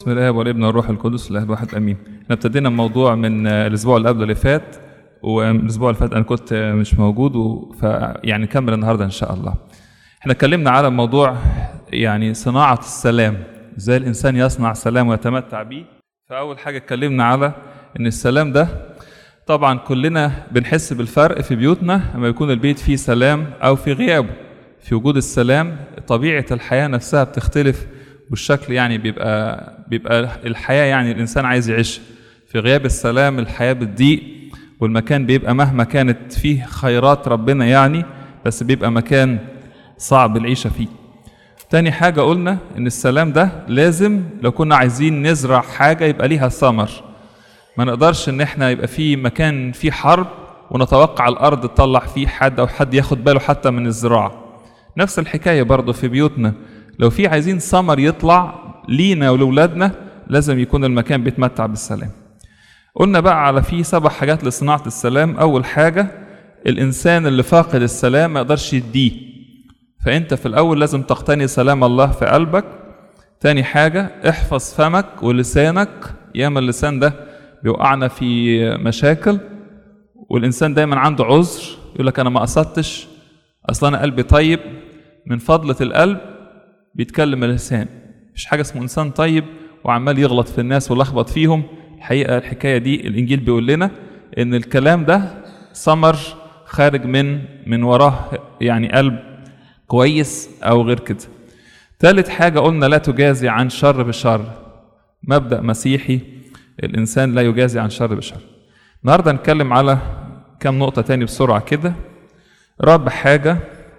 بسم الله والابن والروح القدس الله الواحد امين احنا ابتدينا الموضوع من آه، الاسبوع اللي قبل اللي فات والاسبوع اللي فات انا كنت آه، مش موجود و- فيعني نكمل النهارده ان شاء الله احنا اتكلمنا على موضوع يعني صناعه السلام ازاي الانسان يصنع سلام ويتمتع بيه فاول حاجه اتكلمنا على ان السلام ده طبعا كلنا بنحس بالفرق في بيوتنا لما يكون البيت فيه سلام او في غيابه في وجود السلام طبيعه الحياه نفسها بتختلف والشكل يعني بيبقى بيبقى الحياه يعني الانسان عايز يعيش في غياب السلام الحياه بتضيق والمكان بيبقى مهما كانت فيه خيرات ربنا يعني بس بيبقى مكان صعب العيشه فيه تاني حاجة قلنا إن السلام ده لازم لو كنا عايزين نزرع حاجة يبقى ليها ثمر ما نقدرش إن إحنا يبقى في مكان فيه حرب ونتوقع الأرض تطلع فيه حد أو حد ياخد باله حتى من الزراعة نفس الحكاية برضه في بيوتنا لو في عايزين ثمر يطلع لينا ولولادنا لازم يكون المكان بيتمتع بالسلام قلنا بقى على في سبع حاجات لصناعة السلام أول حاجة الإنسان اللي فاقد السلام ما يقدرش يديه فأنت في الأول لازم تقتني سلام الله في قلبك تاني حاجة احفظ فمك ولسانك ياما اللسان ده بيوقعنا في مشاكل والإنسان دايما عنده عذر يقول لك أنا ما قصدتش أصل أنا قلبي طيب من فضلة القلب بيتكلم اللسان مفيش حاجة اسمه إنسان طيب وعمال يغلط في الناس ويلخبط فيهم الحقيقة الحكاية دي الإنجيل بيقول لنا إن الكلام ده ثمر خارج من من وراه يعني قلب كويس أو غير كده ثالث حاجة قلنا لا تجازي عن شر بشر مبدأ مسيحي الإنسان لا يجازي عن شر بشر النهاردة نتكلم على كم نقطة تاني بسرعة كده رابع حاجة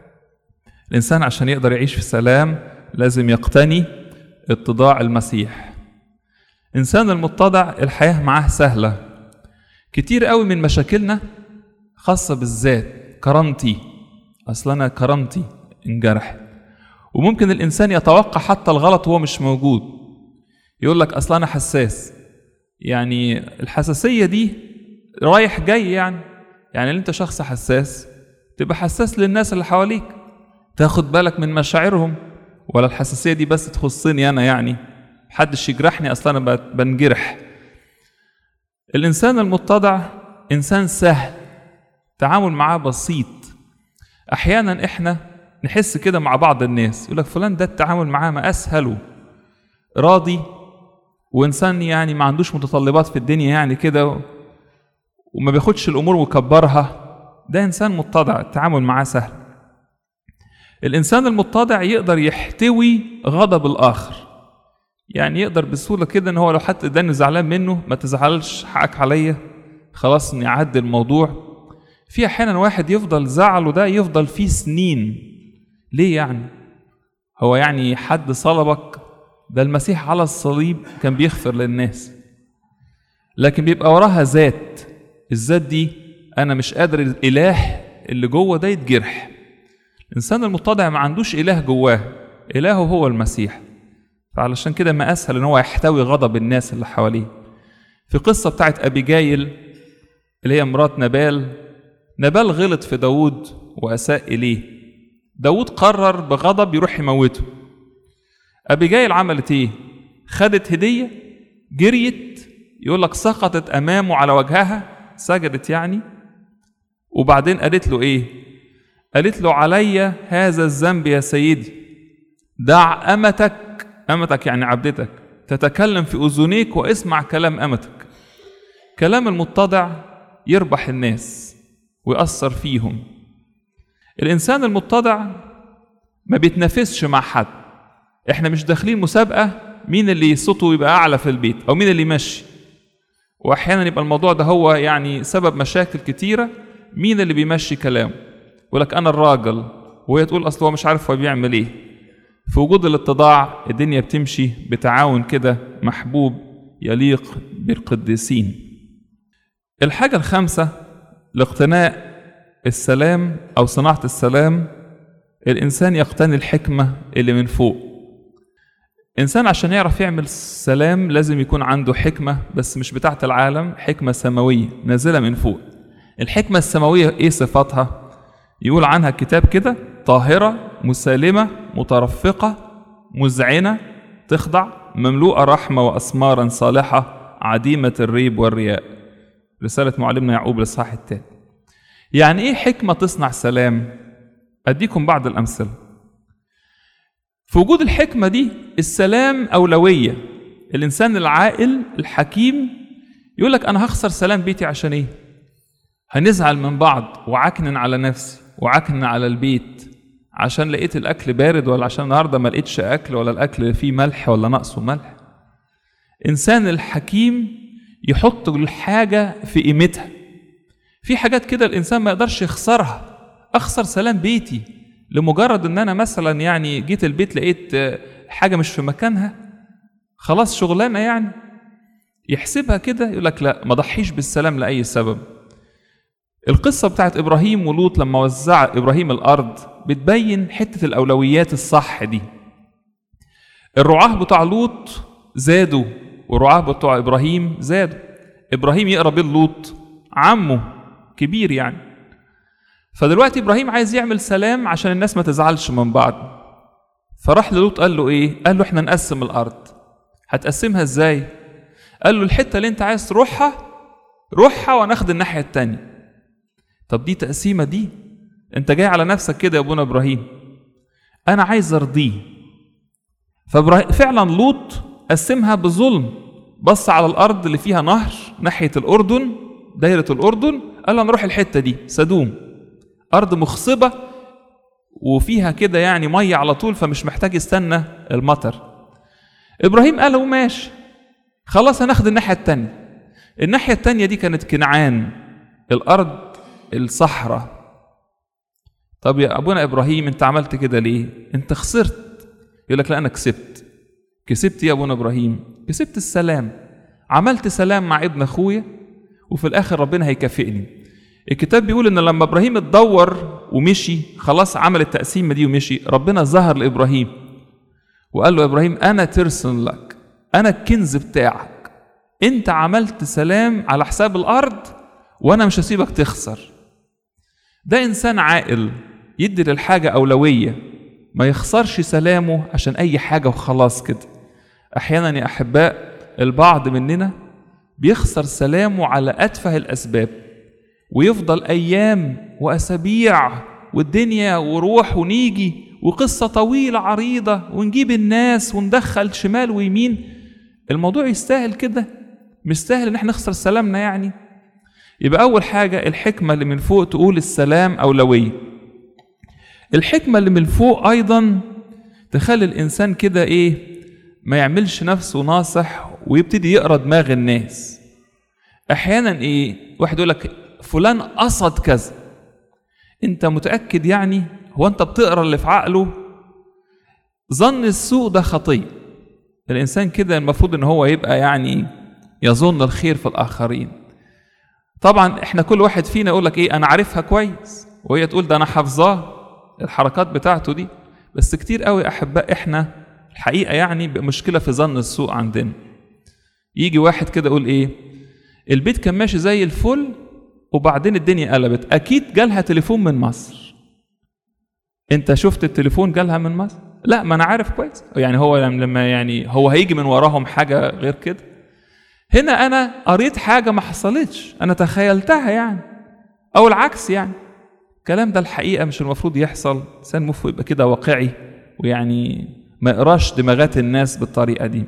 الإنسان عشان يقدر يعيش في سلام لازم يقتني اتضاع المسيح إنسان المتضع الحياة معاه سهلة كتير قوي من مشاكلنا خاصة بالذات كرامتي أصل أنا كرامتي انجرحت وممكن الإنسان يتوقع حتى الغلط وهو مش موجود يقول لك أصل أنا حساس يعني الحساسية دي رايح جاي يعني يعني أنت شخص حساس تبقى حساس للناس اللي حواليك تاخد بالك من مشاعرهم ولا الحساسية دي بس تخصني أنا يعني محدش يجرحني أصلا أنا بت- بنجرح الإنسان المتضع إنسان سهل تعامل معاه بسيط أحيانا إحنا نحس كده مع بعض الناس يقول لك فلان ده التعامل معاه ما أسهله راضي وإنسان يعني ما عندوش متطلبات في الدنيا يعني كده وما بياخدش الأمور ويكبرها ده إنسان متضع التعامل معاه سهل الإنسان المتضع يقدر يحتوي غضب الآخر يعني يقدر بسهولة كده إن هو لو حد اداني زعلان منه ما تزعلش حقك عليا خلاص إني أعدي الموضوع في أحيانا واحد يفضل زعله ده يفضل فيه سنين ليه يعني؟ هو يعني حد صلبك ده المسيح على الصليب كان بيغفر للناس لكن بيبقى وراها ذات الذات دي أنا مش قادر الإله اللي جوه ده يتجرح الإنسان المتضع ما عندوش إله جواه إلهه هو المسيح فعلشان كده ما أسهل إن هو يحتوي غضب الناس اللي حواليه في قصة بتاعت أبيجايل اللي هي مرات نبال نبال غلط في داود وأساء إليه داود قرر بغضب يروح يموته أبيجايل عملت إيه؟ خدت هدية جريت يقول لك سقطت أمامه على وجهها سجدت يعني وبعدين قالت له إيه؟ قالت له علي هذا الذنب يا سيدي دع أمتك أمتك يعني عبدتك تتكلم في أذنيك واسمع كلام أمتك كلام المتضع يربح الناس ويأثر فيهم الإنسان المتضع ما بيتنافسش مع حد احنا مش داخلين مسابقة مين اللي صوته يبقى أعلى في البيت أو مين اللي يمشي وأحيانا يبقى الموضوع ده هو يعني سبب مشاكل كتيرة مين اللي بيمشي كلامه يقول لك أنا الراجل وهي تقول أصل هو مش عارف هو بيعمل إيه في وجود الاتضاع الدنيا بتمشي بتعاون كده محبوب يليق بالقديسين الحاجة الخامسة لاقتناء السلام أو صناعة السلام الإنسان يقتني الحكمة اللي من فوق إنسان عشان يعرف يعمل سلام لازم يكون عنده حكمة بس مش بتاعة العالم حكمة سماوية نازلة من فوق الحكمة السماوية إيه صفاتها؟ يقول عنها الكتاب كده طاهرة مسالمة مترفقة مذعنة تخضع مملوءة رحمة وأثمارا صالحة عديمة الريب والرياء رسالة معلمنا يعقوب الإصحاح الثاني يعني إيه حكمة تصنع سلام؟ أديكم بعض الأمثلة في وجود الحكمة دي السلام أولوية الإنسان العاقل الحكيم يقول لك أنا هخسر سلام بيتي عشان إيه؟ هنزعل من بعض وعكنن على نفسي وعكنن على البيت عشان لقيت الأكل بارد ولا عشان النهاردة ما لقيتش أكل ولا الأكل فيه ملح ولا ناقصه ملح إنسان الحكيم يحط الحاجة في قيمتها في حاجات كده الإنسان ما يقدرش يخسرها أخسر سلام بيتي لمجرد إن أنا مثلا يعني جيت البيت لقيت حاجة مش في مكانها خلاص شغلانة يعني يحسبها كده يقول لك لا ما ضحيش بالسلام لأي سبب القصة بتاعت إبراهيم ولوط لما وزع إبراهيم الأرض بتبين حتة الأولويات الصح دي الرعاة بتاع لوط زادوا والرعاة بتوع إبراهيم زادوا إبراهيم يقرب لوط عمه كبير يعني فدلوقتي إبراهيم عايز يعمل سلام عشان الناس ما تزعلش من بعض فراح للوط قال له إيه؟ قال له إحنا نقسم الأرض هتقسمها إزاي؟ قال له الحتة اللي أنت عايز تروحها روحها وناخد الناحية التانية طب دي تقسيمة دي انت جاي على نفسك كده يا ابونا ابراهيم انا عايز ارضيه ففعلا لوط قسمها بظلم بص على الارض اللي فيها نهر ناحيه الاردن دايره الاردن قال له نروح الحته دي سدوم ارض مخصبه وفيها كده يعني ميه على طول فمش محتاج يستنى المطر ابراهيم قال له ماشي خلاص هناخد الناحيه التانيه الناحيه التانيه دي كانت كنعان الارض الصحراء طب يا ابونا ابراهيم انت عملت كده ليه انت خسرت يقول لك لا انا كسبت كسبت يا ابونا ابراهيم كسبت السلام عملت سلام مع ابن اخويا وفي الاخر ربنا هيكافئني الكتاب بيقول ان لما ابراهيم اتدور ومشي خلاص عمل التقسيمه دي ومشي ربنا ظهر لابراهيم وقال له يا ابراهيم انا ترسن لك انا الكنز بتاعك انت عملت سلام على حساب الارض وانا مش هسيبك تخسر ده انسان عاقل يدي للحاجه اولويه ما يخسرش سلامه عشان اي حاجه وخلاص كده احيانا يا احباء البعض مننا بيخسر سلامه على اتفه الاسباب ويفضل ايام واسابيع والدنيا وروح ونيجي وقصه طويله عريضه ونجيب الناس وندخل شمال ويمين الموضوع يستاهل كده مستاهل ان احنا نخسر سلامنا يعني يبقى أول حاجة الحكمة اللي من فوق تقول السلام أولوية الحكمة اللي من فوق أيضا تخلي الإنسان كده إيه ما يعملش نفسه ناصح ويبتدي يقرا دماغ الناس أحيانا إيه واحد يقول لك فلان قصد كذا أنت متأكد يعني هو أنت بتقرا اللي في عقله ظن السوء ده خطية الإنسان كده المفروض إن هو يبقى يعني يظن الخير في الآخرين طبعا احنا كل واحد فينا يقول لك ايه انا عارفها كويس وهي تقول ده انا حافظاه الحركات بتاعته دي بس كتير قوي احباء احنا الحقيقه يعني مشكله في ظن السوء عندنا يجي واحد كده يقول ايه البيت كان ماشي زي الفل وبعدين الدنيا قلبت اكيد جالها تليفون من مصر انت شفت التليفون جالها من مصر لا ما انا عارف كويس يعني هو لما يعني هو هيجي من وراهم حاجه غير كده هنا انا قريت حاجه ما حصلتش انا تخيلتها يعني او العكس يعني الكلام ده الحقيقه مش المفروض يحصل انسان المفروض يبقى كده واقعي ويعني ما يقراش دماغات الناس بالطريقه دي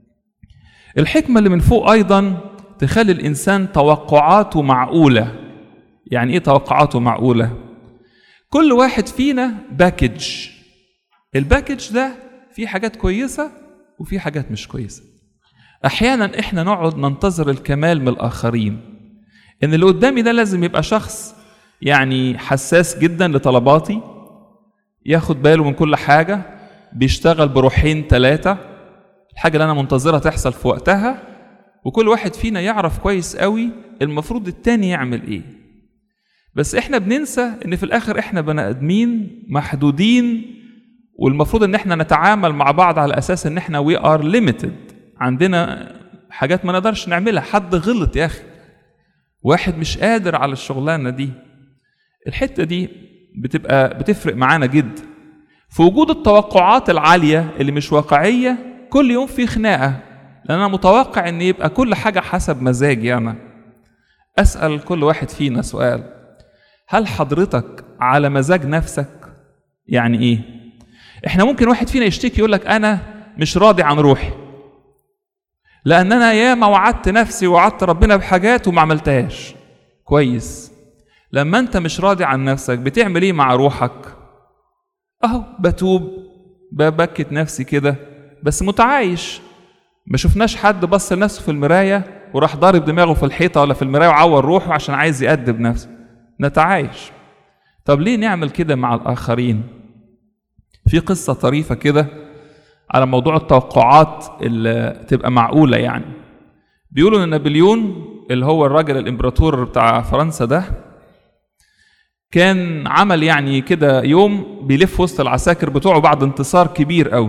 الحكمه اللي من فوق ايضا تخلي الانسان توقعاته معقوله يعني ايه توقعاته معقوله كل واحد فينا باكج الباكج ده فيه حاجات كويسه وفيه حاجات مش كويسه احيانا احنا نقعد ننتظر الكمال من الاخرين ان اللي قدامي ده لازم يبقى شخص يعني حساس جدا لطلباتي ياخد باله من كل حاجه بيشتغل بروحين ثلاثه الحاجه اللي انا منتظرها تحصل في وقتها وكل واحد فينا يعرف كويس قوي المفروض التاني يعمل ايه بس احنا بننسى ان في الاخر احنا بني ادمين محدودين والمفروض ان احنا نتعامل مع بعض على اساس ان احنا وي ار ليميتد عندنا حاجات ما نقدرش نعملها حد غلط يا اخي واحد مش قادر على الشغلانه دي الحته دي بتبقى بتفرق معانا جدا في وجود التوقعات العاليه اللي مش واقعيه كل يوم في خناقه لان انا متوقع ان يبقى كل حاجه حسب مزاجي انا اسال كل واحد فينا سؤال هل حضرتك على مزاج نفسك يعني ايه احنا ممكن واحد فينا يشتكي يقول لك انا مش راضي عن روحي لان انا ياما وعدت نفسي ووعدت ربنا بحاجات وما عملتهاش كويس لما انت مش راضي عن نفسك بتعمل ايه مع روحك اهو بتوب ببكت نفسي كده بس متعايش ما شفناش حد بص لنفسه في المرايه وراح ضارب دماغه في الحيطه ولا في المرايه وعور روحه عشان عايز يأدب نفسه نتعايش طب ليه نعمل كده مع الاخرين في قصه طريفه كده على موضوع التوقعات اللي تبقى معقوله يعني بيقولوا ان نابليون اللي هو الراجل الامبراطور بتاع فرنسا ده كان عمل يعني كده يوم بيلف وسط العساكر بتوعه بعد انتصار كبير قوي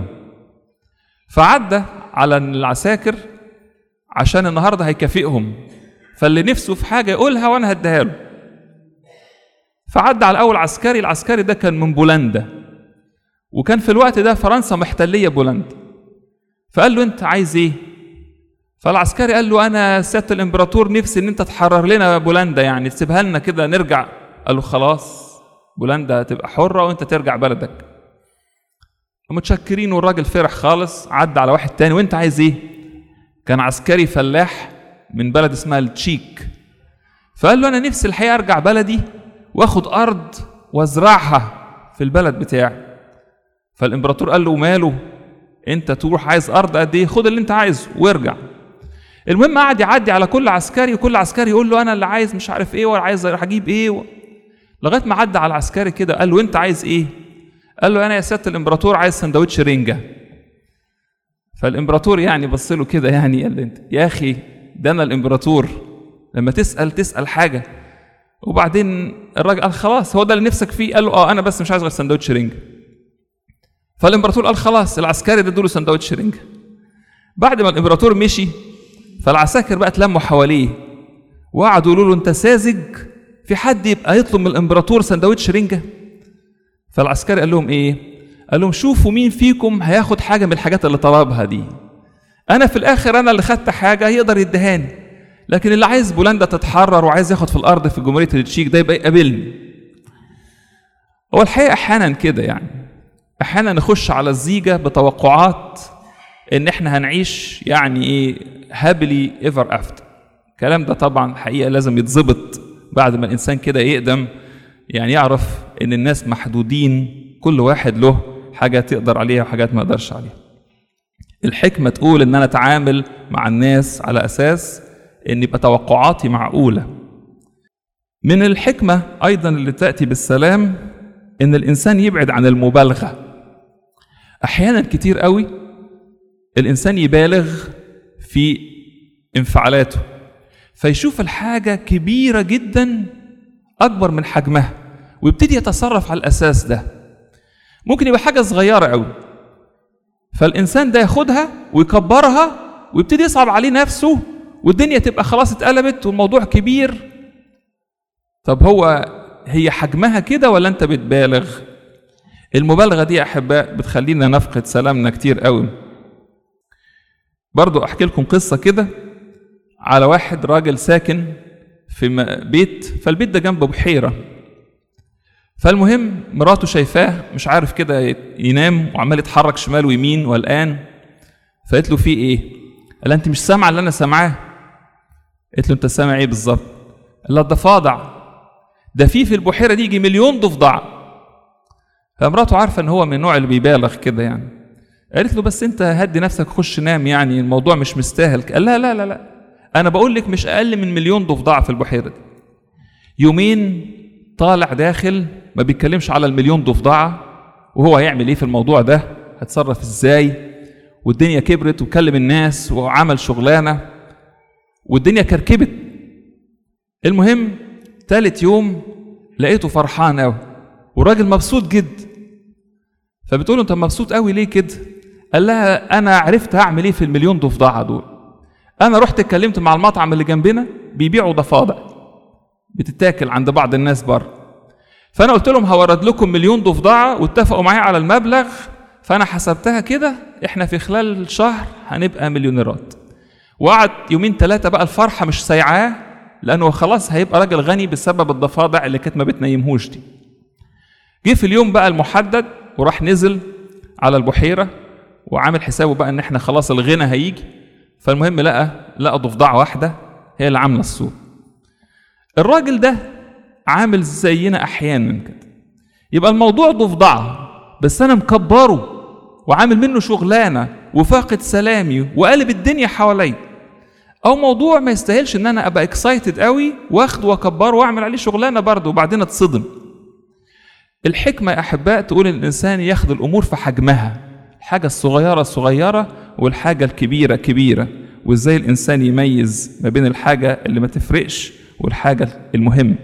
فعدى على العساكر عشان النهارده هيكافئهم فاللي نفسه في حاجه يقولها وانا هديها له فعدى على اول عسكري العسكري ده كان من بولندا وكان في الوقت ده فرنسا محتليه بولندا فقال له انت عايز ايه فالعسكري قال له انا سياده الامبراطور نفسي ان انت تحرر لنا بولندا يعني تسيبها لنا كده نرجع قال له خلاص بولندا هتبقى حره وانت ترجع بلدك متشكرين والراجل فرح خالص عدى على واحد تاني وانت عايز ايه كان عسكري فلاح من بلد اسمها التشيك فقال له انا نفسي الحقيقه ارجع بلدي واخد ارض وازرعها في البلد بتاعي فالامبراطور قال له ماله انت تروح عايز ارض قد ايه خد اللي انت عايزه وارجع المهم قعد يعدي على كل عسكري وكل عسكري يقول له انا اللي عايز مش عارف ايه ولا عايز هجيب ايه و... لغايه ما عدى على العسكري كده قال له انت عايز ايه قال له انا يا سياده الامبراطور عايز سندوتش رنجه فالامبراطور يعني بص له كده يعني قال له انت يا اخي ده انا الامبراطور لما تسال تسال حاجه وبعدين الراجل قال خلاص هو ده اللي نفسك فيه قال له اه انا بس مش عايز غير سندوتش رنجه فالامبراطور قال خلاص العسكري ده له سندوتش رنجه بعد ما الامبراطور مشي فالعساكر بقى اتلموا حواليه وقعدوا يقولوا له انت ساذج في حد يبقى يطلب من الامبراطور سندوتش رنجه فالعسكري قال لهم ايه قال لهم شوفوا مين فيكم هياخد حاجه من الحاجات اللي طلبها دي انا في الاخر انا اللي خدت حاجه يقدر يدهاني لكن اللي عايز بولندا تتحرر وعايز ياخد في الارض في جمهوريه التشيك ده يبقى يقابلني هو الحقيقه احيانا كده يعني احيانا نخش على الزيجه بتوقعات ان احنا هنعيش يعني ايه هابلي ايفر افتر الكلام ده طبعا حقيقه لازم يتظبط بعد ما الانسان كده يقدم يعني يعرف ان الناس محدودين كل واحد له حاجات يقدر عليها وحاجات ما يقدرش عليها الحكمه تقول ان انا اتعامل مع الناس على اساس ان يبقى توقعاتي معقوله من الحكمه ايضا اللي تاتي بالسلام ان الانسان يبعد عن المبالغه احيانا كتير قوي الانسان يبالغ في انفعالاته فيشوف الحاجه كبيره جدا اكبر من حجمها ويبتدي يتصرف على الاساس ده ممكن يبقى حاجه صغيره قوي فالانسان ده ياخدها ويكبرها ويبتدي يصعب عليه نفسه والدنيا تبقى خلاص اتقلبت والموضوع كبير طب هو هي حجمها كده ولا انت بتبالغ المبالغه دي يا احباء بتخلينا نفقد سلامنا كتير قوي برضو احكي لكم قصه كده على واحد راجل ساكن في بيت فالبيت ده جنب بحيره فالمهم مراته شايفاه مش عارف كده ينام وعمال يتحرك شمال ويمين والان فقالت له في ايه قال انت مش سامعه اللي انا سامعاه قالت له انت سامع ايه بالظبط قال لها ضفادع ده في في البحيره دي يجي مليون ضفدع فمراته عارفه ان هو من النوع اللي بيبالغ كده يعني قالت له بس انت هدي نفسك خش نام يعني الموضوع مش مستاهل قال لا لا لا لا انا بقول لك مش اقل من مليون ضفدع في البحيره دي يومين طالع داخل ما بيتكلمش على المليون ضفدعه وهو هيعمل ايه في الموضوع ده هتصرف ازاي والدنيا كبرت وكلم الناس وعمل شغلانه والدنيا كركبت المهم تالت يوم لقيته فرحان قوي والراجل مبسوط جدا فبتقول له انت مبسوط قوي ليه كده قال لها انا عرفت هعمل ايه في المليون ضفدعه دول انا رحت اتكلمت مع المطعم اللي جنبنا بيبيعوا ضفادع بتتاكل عند بعض الناس بره فانا قلت لهم هورد لكم مليون ضفدعه واتفقوا معايا على المبلغ فانا حسبتها كده احنا في خلال شهر هنبقى مليونيرات وقعد يومين ثلاثه بقى الفرحه مش سايعاه لانه خلاص هيبقى راجل غني بسبب الضفادع اللي كانت ما بتنيمهوش دي جه في اليوم بقى المحدد وراح نزل على البحيره وعامل حسابه بقى ان احنا خلاص الغنى هيجي فالمهم لقى لقى ضفدعه واحده هي اللي عامله الصوت الراجل ده عامل زينا احيانا كده يبقى الموضوع ضفدعه بس انا مكبره وعامل منه شغلانه وفاقد سلامي وقلب الدنيا حواليا او موضوع ما يستاهلش ان انا ابقى اكسايتد قوي واخده واكبره واعمل عليه شغلانه برضه وبعدين اتصدم الحكمه يا احباء تقول ان الانسان ياخد الامور في حجمها الحاجه الصغيره صغيره والحاجه الكبيره كبيره وازاي الانسان يميز ما بين الحاجه اللي ما تفرقش والحاجه المهمه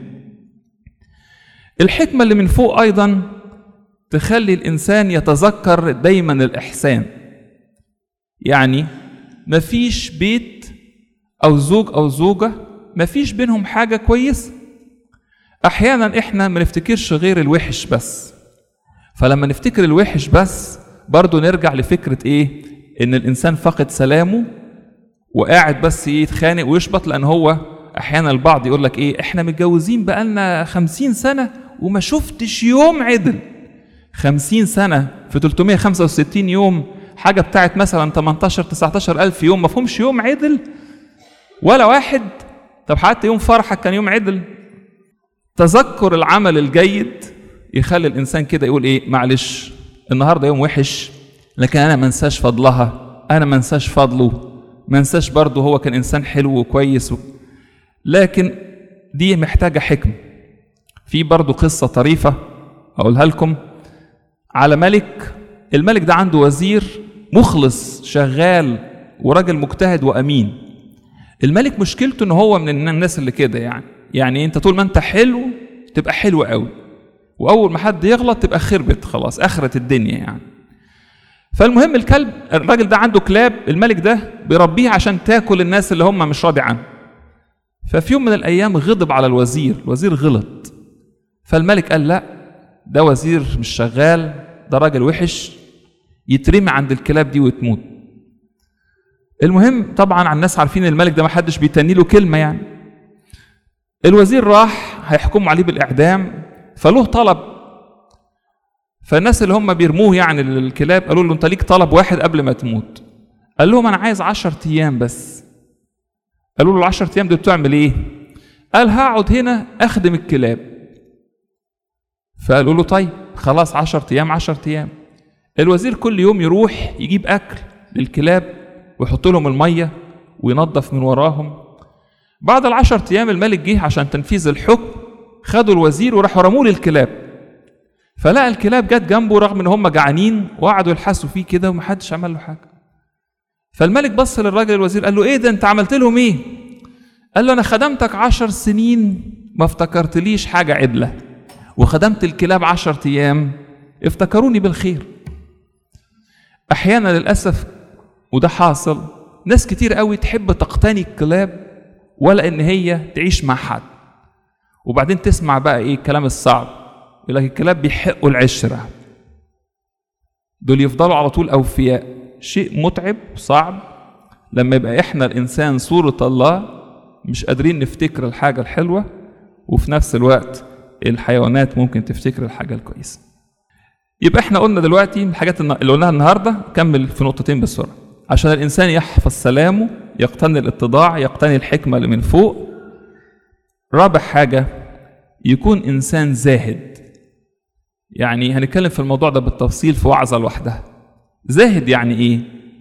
الحكمه اللي من فوق ايضا تخلي الانسان يتذكر دايما الاحسان يعني مفيش بيت او زوج او زوجه مفيش بينهم حاجه كويسه احيانا احنا ما نفتكرش غير الوحش بس فلما نفتكر الوحش بس برضه نرجع لفكره ايه ان الانسان فقد سلامه وقاعد بس يتخانق ويشبط لان هو احيانا البعض يقول لك ايه احنا متجوزين بقالنا خمسين سنه وما شفتش يوم عدل خمسين سنه في 365 يوم حاجه بتاعت مثلا 18 19 الف يوم ما فيهمش يوم عدل ولا واحد طب حتى يوم فرحك كان يوم عدل تذكر العمل الجيد يخلي الانسان كده يقول ايه معلش النهارده يوم وحش لكن انا ما انساش فضلها انا ما انساش فضله ما انساش برضه هو كان انسان حلو وكويس و... لكن دي محتاجه حكمه في برضه قصه طريفه اقولها لكم على ملك الملك ده عنده وزير مخلص شغال وراجل مجتهد وامين الملك مشكلته ان هو من الناس اللي كده يعني يعني انت طول ما انت حلو تبقى حلو قوي واول ما حد يغلط تبقى خربت خلاص اخرت الدنيا يعني فالمهم الكلب الراجل ده عنده كلاب الملك ده بيربيه عشان تاكل الناس اللي هم مش راضي عنه ففي يوم من الايام غضب على الوزير الوزير غلط فالملك قال لا ده وزير مش شغال ده راجل وحش يترمي عند الكلاب دي وتموت المهم طبعا على الناس عارفين الملك ده ما حدش بيتني له كلمه يعني الوزير راح هيحكموا عليه بالاعدام فله طلب فالناس اللي هم بيرموه يعني للكلاب قالوا له انت ليك طلب واحد قبل ما تموت قال لهم انا عايز عشر ايام بس قالوا له العشر ايام دول بتعمل ايه قال هقعد هنا اخدم الكلاب فقالوا له طيب خلاص عشر ايام عشر ايام الوزير كل يوم يروح يجيب اكل للكلاب ويحط لهم الميه وينظف من وراهم بعد العشر ايام الملك جه عشان تنفيذ الحكم خدوا الوزير وراحوا رموه للكلاب فلقى الكلاب جت جنبه رغم ان هم جعانين وقعدوا يلحسوا فيه كده ومحدش عمل له حاجه فالملك بص للراجل الوزير قال له ايه ده انت عملت لهم ايه قال له انا خدمتك عشر سنين ما افتكرتليش حاجه عدله وخدمت الكلاب عشر ايام افتكروني بالخير احيانا للاسف وده حاصل ناس كتير قوي تحب تقتني الكلاب ولا ان هي تعيش مع حد وبعدين تسمع بقى ايه الكلام الصعب يقول لك الكلاب بيحقوا العشره دول يفضلوا على طول اوفياء شيء متعب صعب لما يبقى احنا الانسان صوره الله مش قادرين نفتكر الحاجه الحلوه وفي نفس الوقت الحيوانات ممكن تفتكر الحاجه الكويسه يبقى احنا قلنا دلوقتي الحاجات اللي قلناها النهارده كمل في نقطتين بسرعه عشان الانسان يحفظ سلامه يقتني الاتضاع يقتني الحكمه اللي من فوق رابع حاجه يكون انسان زاهد يعني هنتكلم في الموضوع ده بالتفصيل في وعظه لوحدها زاهد يعني ايه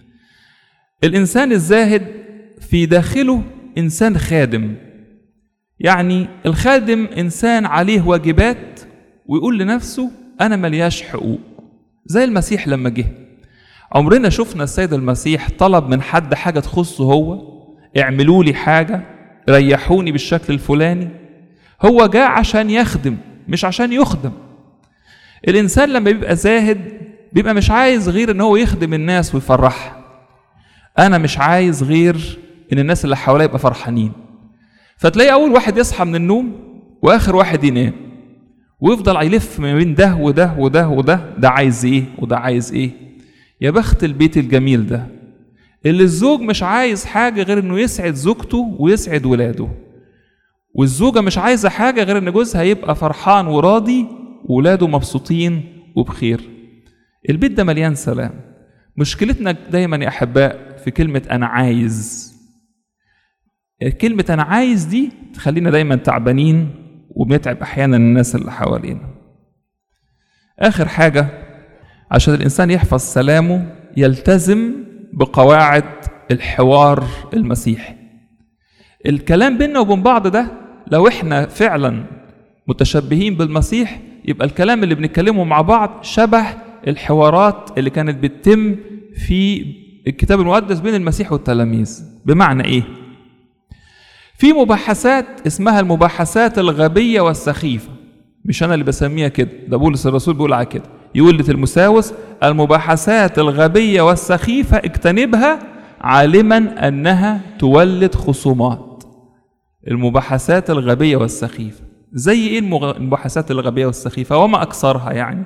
الانسان الزاهد في داخله انسان خادم يعني الخادم انسان عليه واجبات ويقول لنفسه انا ملياش حقوق زي المسيح لما جه عمرنا شفنا السيد المسيح طلب من حد حاجه تخصه هو اعملوا لي حاجه ريحوني بالشكل الفلاني هو جاء عشان يخدم مش عشان يخدم الانسان لما بيبقى زاهد بيبقى مش عايز غير ان هو يخدم الناس ويفرحها انا مش عايز غير ان الناس اللي حواليا يبقى فرحانين فتلاقي اول واحد يصحى من النوم واخر واحد ينام ويفضل يلف ما بين ده وده وده وده ده عايز ايه وده عايز ايه يا بخت البيت الجميل ده اللي الزوج مش عايز حاجة غير انه يسعد زوجته ويسعد ولاده والزوجة مش عايزة حاجة غير ان جوزها يبقى فرحان وراضي وولاده مبسوطين وبخير البيت ده مليان سلام مشكلتنا دايما يا احباء في كلمة انا عايز كلمة انا عايز دي تخلينا دايما تعبانين وبنتعب احيانا الناس اللي حوالينا اخر حاجة عشان الانسان يحفظ سلامه يلتزم بقواعد الحوار المسيحي الكلام بيننا وبين بعض ده لو احنا فعلا متشبهين بالمسيح يبقى الكلام اللي بنتكلمه مع بعض شبه الحوارات اللي كانت بتتم في الكتاب المقدس بين المسيح والتلاميذ بمعنى ايه في مباحثات اسمها المباحثات الغبية والسخيفة مش أنا اللي بسميها كده ده بولس الرسول بيقول على كده يقول لتلمساوس المباحثات الغبية والسخيفة اجتنبها عالما أنها تولد خصومات المباحثات الغبية والسخيفة زي ايه المباحثات الغبية والسخيفة وما أكثرها يعني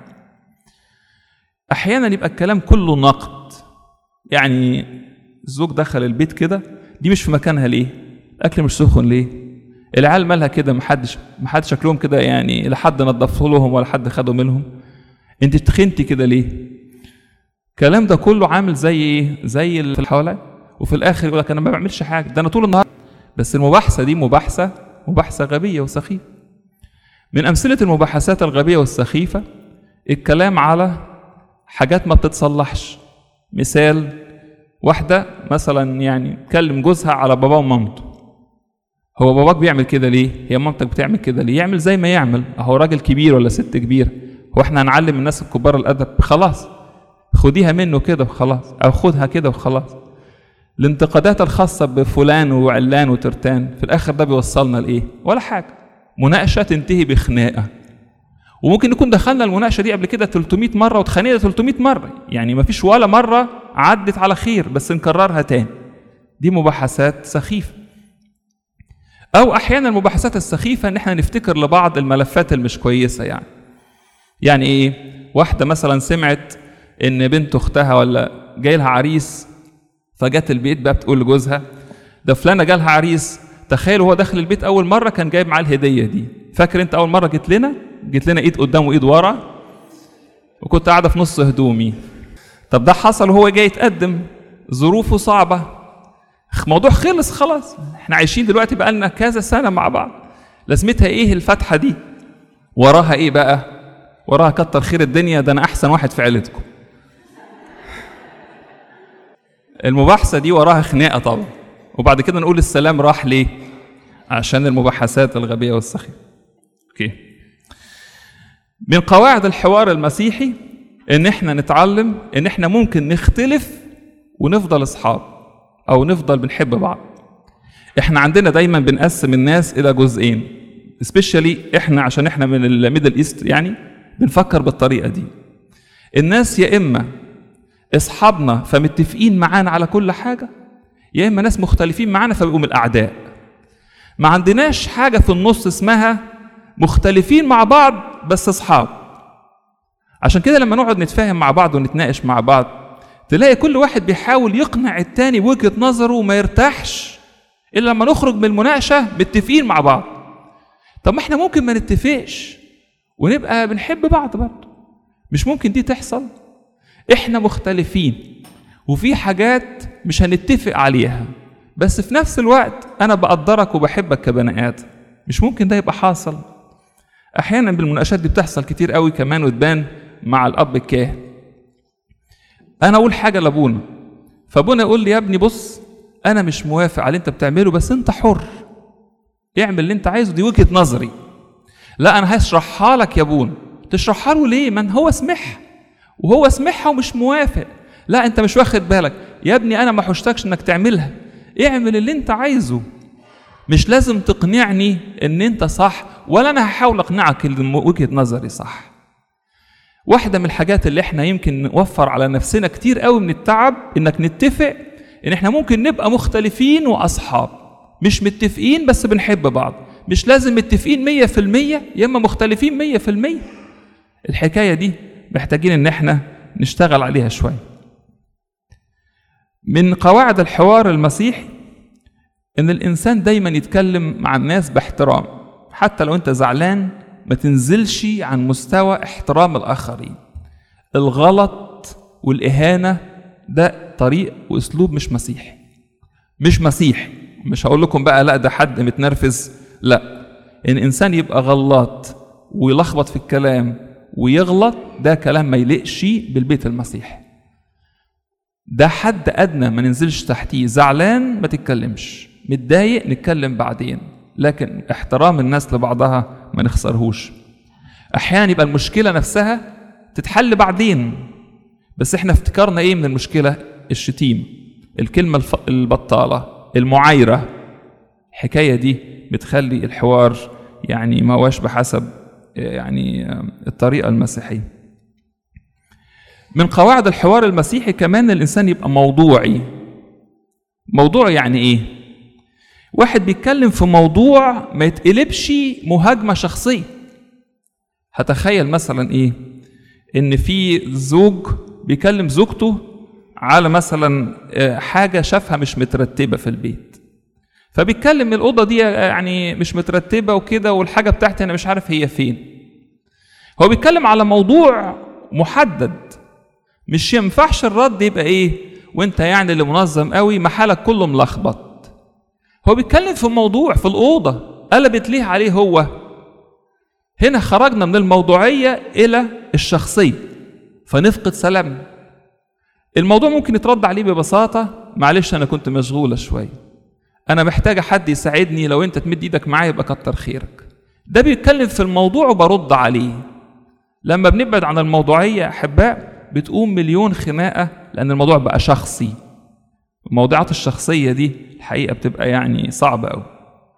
أحيانا يبقى الكلام كله نقد يعني الزوج دخل البيت كده دي مش في مكانها ليه الأكل مش سخن ليه العيال مالها كده محدش محدش شكلهم كده يعني لا حد نضفه لهم ولا حد خده منهم انت تخنتي كده ليه الكلام ده كله عامل زي ايه زي اللي حواليا وفي الاخر يقول لك انا ما بعملش حاجه ده انا طول النهار بس المباحثه دي مباحثه مباحثه غبيه وسخيفه من امثله المباحثات الغبيه والسخيفه الكلام على حاجات ما بتتصلحش مثال واحده مثلا يعني تكلم جوزها على باباه ومامته هو باباك بيعمل كده ليه هي مامتك بتعمل كده ليه يعمل زي ما يعمل اهو راجل كبير ولا ست كبيره هو احنا هنعلم الناس الكبار الادب خلاص خديها منه كده وخلاص او خدها كده وخلاص الانتقادات الخاصة بفلان وعلان وترتان في الآخر ده بيوصلنا لإيه؟ ولا حاجة مناقشة تنتهي بخناقة وممكن نكون دخلنا المناقشة دي قبل كده 300 مرة واتخانقنا 300 مرة يعني مفيش ولا مرة عدت على خير بس نكررها تاني دي مباحثات سخيفة أو أحيانا المباحثات السخيفة إن إحنا نفتكر لبعض الملفات المش كويسة يعني يعني إيه؟ واحدة مثلا سمعت إن بنت أختها ولا جاي لها عريس فجت البيت بقى بتقول لجوزها ده فلانة جالها عريس تخيل هو داخل البيت أول مرة كان جايب معاه الهدية دي فاكر أنت أول مرة جيت لنا؟ جيت لنا إيد قدام وإيد ورا وكنت قاعدة في نص هدومي طب ده حصل وهو جاي يتقدم ظروفه صعبة موضوع خلص خلاص احنا عايشين دلوقتي بقالنا كذا سنة مع بعض لازمتها ايه الفتحة دي وراها ايه بقى وراها كتر خير الدنيا ده انا احسن واحد في عيلتكم المباحثة دي وراها خناقة طبعا وبعد كده نقول السلام راح ليه عشان المباحثات الغبية والسخيفة اوكي من قواعد الحوار المسيحي ان احنا نتعلم ان احنا ممكن نختلف ونفضل اصحاب او نفضل بنحب بعض احنا عندنا دايما بنقسم الناس الى جزئين سبيشالي احنا عشان احنا من الميدل ايست يعني بنفكر بالطريقه دي الناس يا اما اصحابنا فمتفقين معانا على كل حاجه يا اما ناس مختلفين معانا فبيبقوا من الاعداء ما عندناش حاجه في النص اسمها مختلفين مع بعض بس اصحاب عشان كده لما نقعد نتفاهم مع بعض ونتناقش مع بعض تلاقي كل واحد بيحاول يقنع التاني بوجهة نظره وما يرتاحش إلا لما نخرج من المناقشة متفقين مع بعض طب ما احنا ممكن ما نتفقش ونبقى بنحب بعض برضه مش ممكن دي تحصل احنا مختلفين وفي حاجات مش هنتفق عليها بس في نفس الوقت انا بقدرك وبحبك كبني ادم مش ممكن ده يبقى حاصل احيانا بالمناقشات دي بتحصل كتير قوي كمان وتبان مع الاب الكاهن انا اقول حاجه لابونا فابونا يقول لي يا ابني بص انا مش موافق على اللي انت بتعمله بس انت حر اعمل اللي انت عايزه دي وجهه نظري لا انا هشرحها لك يا ابونا تشرحها له ليه من هو سمعها وهو سمعها ومش موافق لا انت مش واخد بالك يا ابني انا ما حشتكش انك تعملها اعمل اللي انت عايزه مش لازم تقنعني ان انت صح ولا انا هحاول اقنعك ان وجهه نظري صح واحده من الحاجات اللي احنا يمكن نوفر على نفسنا كتير قوي من التعب انك نتفق ان احنا ممكن نبقى مختلفين واصحاب مش متفقين بس بنحب بعض مش لازم متفقين مية في المية يا اما مختلفين مية في المية الحكاية دي محتاجين ان احنا نشتغل عليها شوية من قواعد الحوار المسيحي ان الانسان دايما يتكلم مع الناس باحترام حتى لو انت زعلان ما تنزلش عن مستوى احترام الاخرين الغلط والاهانه ده طريق واسلوب مش مسيحي مش مسيحي مش هقول لكم بقى لا ده حد متنرفز لا ان انسان يبقى غلط ويلخبط في الكلام ويغلط ده كلام ما يليقش بالبيت المسيحي ده حد ادنى ما ننزلش تحتيه زعلان ما تتكلمش متضايق نتكلم بعدين لكن احترام الناس لبعضها ما نخسرهوش احيانا يبقى المشكله نفسها تتحل بعدين بس احنا افتكرنا ايه من المشكله الشتيم الكلمه الف... البطاله المعايره الحكايه دي بتخلي الحوار يعني ما هواش بحسب يعني الطريقه المسيحيه من قواعد الحوار المسيحي كمان الانسان يبقى موضوعي موضوعي يعني ايه واحد بيتكلم في موضوع ما يتقلبش مهاجمه شخصيه هتخيل مثلا ايه ان في زوج بيكلم زوجته على مثلا حاجه شافها مش مترتبه في البيت فبيتكلم الاوضه دي يعني مش مترتبه وكده والحاجه بتاعتي انا مش عارف هي فين هو بيتكلم على موضوع محدد مش ينفعش الرد يبقى ايه وانت يعني اللي منظم قوي محلك كله ملخبط هو بيتكلم في موضوع في الاوضه قلبت ليه عليه هو هنا خرجنا من الموضوعيه الى الشخصيه فنفقد سلامنا الموضوع ممكن يترد عليه ببساطه معلش انا كنت مشغوله شويه انا محتاجه حد يساعدني لو انت تمد ايدك معايا يبقى كتر خيرك ده بيتكلم في الموضوع وبرد عليه لما بنبعد عن الموضوعيه يا احباء بتقوم مليون خناقه لان الموضوع بقى شخصي الموضوعات الشخصيه دي الحقيقه بتبقى يعني صعبه قوي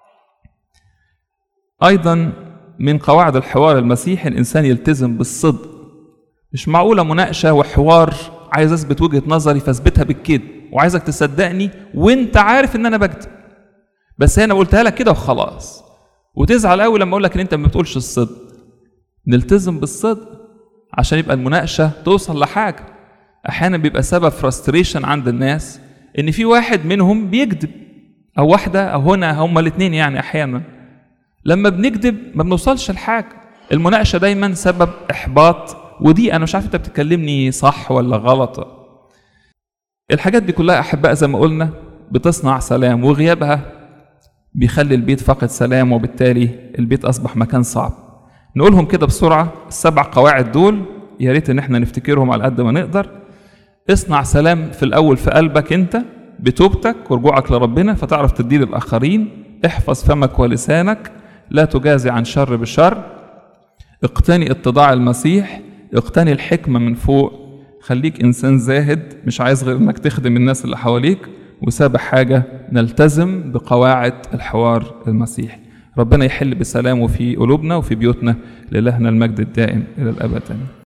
ايضا من قواعد الحوار المسيحي الانسان يلتزم بالصدق مش معقوله مناقشه وحوار عايز اثبت وجهه نظري فاثبتها بالكذب وعايزك تصدقني وانت عارف ان انا بكذب بس انا قلتها لك كده وخلاص وتزعل قوي لما اقول لك ان انت ما بتقولش الصدق نلتزم بالصدق عشان يبقى المناقشه توصل لحاجه احيانا بيبقى سبب فرستريشن عند الناس ان في واحد منهم بيكذب او واحده او هنا هما الاثنين يعني احيانا لما بنكذب ما بنوصلش لحاجه المناقشه دايما سبب احباط ودي انا مش عارف انت بتكلمني صح ولا غلط الحاجات دي كلها احباء زي ما قلنا بتصنع سلام وغيابها بيخلي البيت فاقد سلام وبالتالي البيت اصبح مكان صعب نقولهم كده بسرعه السبع قواعد دول يا ريت ان احنا نفتكرهم على قد ما نقدر اصنع سلام في الاول في قلبك انت بتوبتك ورجوعك لربنا فتعرف تديه للاخرين احفظ فمك ولسانك لا تجازي عن شر بشر اقتني اتضاع المسيح اقتني الحكمة من فوق خليك إنسان زاهد مش عايز غير إنك تخدم الناس اللي حواليك وسابع حاجة نلتزم بقواعد الحوار المسيحي ربنا يحل بسلامه في قلوبنا وفي بيوتنا لإلهنا المجد الدائم إلى الأبد